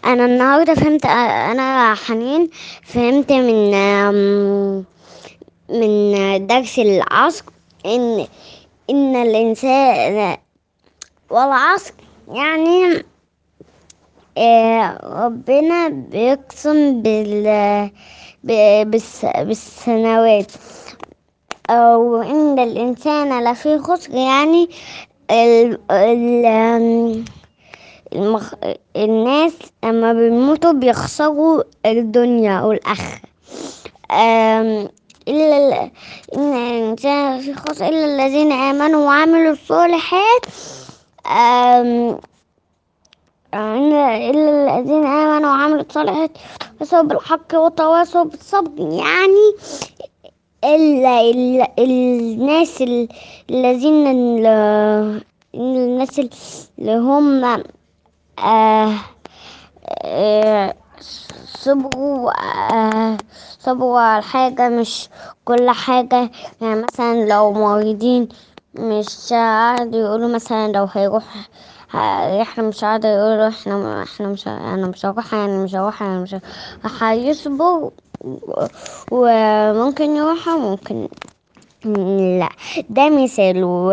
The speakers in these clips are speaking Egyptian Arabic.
انا النهارده فهمت انا حنين فهمت من آم، من درس العصر ان ان الانسان والعصر يعني آه، ربنا بيقسم بال ب- بالس- بالسنوات أو إن الإنسان لفي خسر يعني ال... ال... آم، المخ... الناس لما بيموتوا بيخسروا الدنيا والآخرة آم، إلا ال... إن الإنسان في خسر إلا الذين آمنوا وعملوا الصالحات آم، إن إلا الذين آمنوا وعملوا الصالحات وتواصوا بالحق وتواصوا بالصبر يعني إلا إلا الناس ال- الذين ال- الناس اللي هم آه آه صبروا آه صبروا على حاجة مش كل حاجة يعني مثلا لو مريضين مش قاعد يقولوا مثلا لو هيروح ه- احنا مش قاعدة يقولوا احنا احنا مش انا مش هروح يعني مش هروح يعني مش هروح هيصبر و- وممكن يروح وممكن لا ده مثال و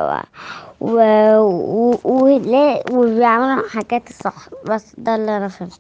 و و ولا- وبيعملوا حاجات الصح بس ده اللي انا فهمته